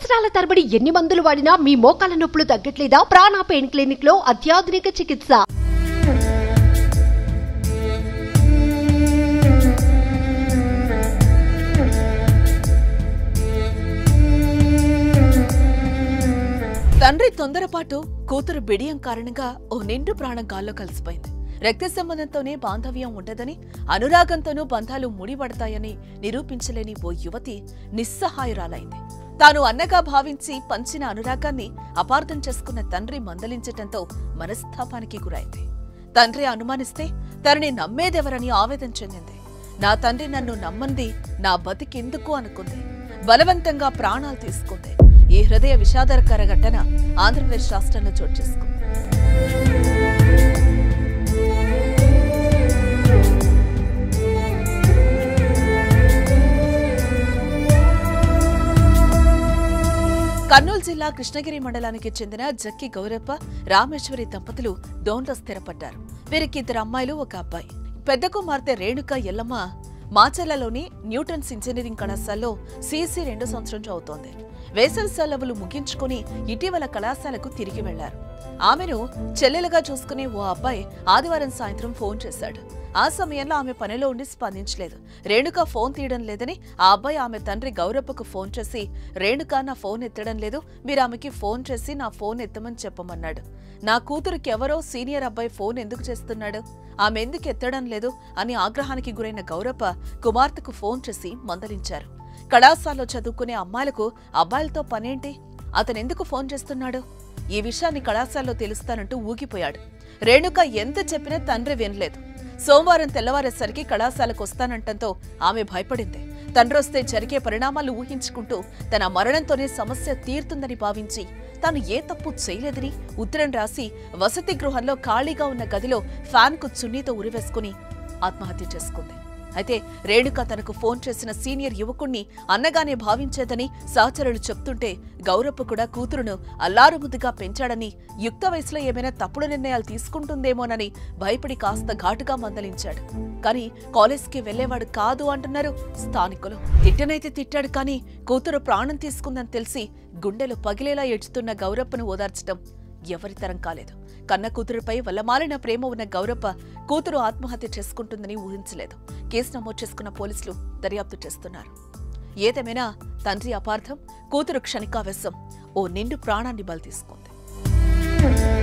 సంవత్సరాల తరబడి ఎన్ని మందులు వాడినా మీ మోకాల నొప్పులు తగ్గట్లేదా ప్రాణ పెయిన్ క్లినిక్ లో అత్యాధునిక చికిత్స తండ్రి తొందరపాటు కూతురు బిడియం కారణంగా ఓ నిండు ప్రాణం గాల్లో కలిసిపోయింది రక్త సంబంధంతోనే బాంధవ్యం ఉండదని అనురాగంతోనూ బంధాలు ముడిపడతాయని నిరూపించలేని ఓ యువతి నిస్సహాయురాలైంది తాను అన్నగా భావించి పంచిన అనురాగాన్ని అపార్థం చేసుకున్న తండ్రి మందలించటంతో మనస్తాపానికి గురైంది తండ్రి అనుమానిస్తే తనని నమ్మేదెవరని ఆవేదన చెందింది నా తండ్రి నన్ను నమ్మంది నా బతికెందుకు అనుకుంది బలవంతంగా ప్రాణాలు తీసుకుంది ఈ హృదయ విషాదకర ఘటన ఆంధ్రప్రదేశ్ రాష్ట్రంలో చోటు చేసుకుంది కర్నూలు జిల్లా కృష్ణగిరి మండలానికి చెందిన జక్కి గౌరప్ప రామేశ్వరి దంపతులు డోన్లో స్థిరపడ్డారు వీరికి ఇద్దరు అమ్మాయిలు ఒక అబ్బాయి పెద్ద కుమార్తె రేణుక ఎల్లమ్మ మాచర్లలోని న్యూటన్స్ ఇంజనీరింగ్ కళాశాలలో సిఎస్సి రెండో సంవత్సరం చదువుతోంది వేసవి సెలవులు ముగించుకుని ఇటీవల కళాశాలకు తిరిగి వెళ్లారు ఆమెను చెల్లెలుగా చూసుకునే ఓ అబ్బాయి ఆదివారం సాయంత్రం ఫోన్ చేశాడు ఆ సమయంలో ఆమె పనిలో ఉండి స్పందించలేదు రేణుక ఫోన్ తీయడం లేదని ఆ అబ్బాయి ఆమె తండ్రి గౌరప్పకు ఫోన్ చేసి రేణుక నా ఫోన్ ఎత్తడం లేదు మీరు ఆమెకి ఫోన్ చేసి నా ఫోన్ ఎత్తమని చెప్పమన్నాడు నా కూతురికి ఎవరో సీనియర్ అబ్బాయి ఫోన్ ఎందుకు చేస్తున్నాడు ఆమె ఎందుకు ఎత్తడం లేదు అని ఆగ్రహానికి గురైన గౌరప్ప కుమార్తెకు ఫోన్ చేసి మందలించారు కళాశాలలో చదువుకునే అమ్మాయిలకు అబ్బాయిలతో పనేంటి అతనెందుకు ఫోన్ చేస్తున్నాడు ఈ విషయాన్ని కళాశాలలో తెలుస్తానంటూ ఊగిపోయాడు రేణుక ఎంత చెప్పినా తండ్రి వినలేదు సోమవారం తెల్లవారేసరికి కళాశాలకు వస్తానంటంతో ఆమె భయపడింది తండ్రొస్తే జరిగే పరిణామాలు ఊహించుకుంటూ తన మరణంతోనే సమస్య తీరుతుందని భావించి తాను ఏ తప్పు చేయలేదని ఉత్తరం రాసి వసతి గృహంలో ఖాళీగా ఉన్న గదిలో ఫ్యాన్కు చున్నీతో ఉరివేసుకుని ఆత్మహత్య చేసుకుంది అయితే రేణుక తనకు ఫోన్ చేసిన సీనియర్ యువకుణ్ణి అన్నగానే భావించేదని సహచరులు చెప్తుంటే గౌరప్ప కూడా కూతురును అల్లారుముద్దుగా పెంచాడని యుక్త వయసులో ఏమైనా తప్పుడు నిర్ణయాలు తీసుకుంటుందేమోనని భయపడి కాస్త ఘాటుగా మందలించాడు కానీ కాలేజ్కి వెళ్లేవాడు కాదు అంటున్నారు స్థానికులు తిట్టనైతే తిట్టాడు కానీ కూతురు ప్రాణం తీసుకుందని తెలిసి గుండెలు పగిలేలా ఏడ్చుతున్న గౌరప్పను ఓదార్చడం ఎవరి తరం కాలేదు కన్న కూతురుపై వల్లమాలిన ప్రేమ ఉన్న గౌరప్ప కూతురు ఆత్మహత్య చేసుకుంటుందని ఊహించలేదు కేసు నమోదు చేసుకున్న పోలీసులు దర్యాప్తు చేస్తున్నారు ఏదేమైనా తండ్రి అపార్థం కూతురు క్షణికావేశం ఓ నిండు ప్రాణాన్ని బలి తీసుకుంది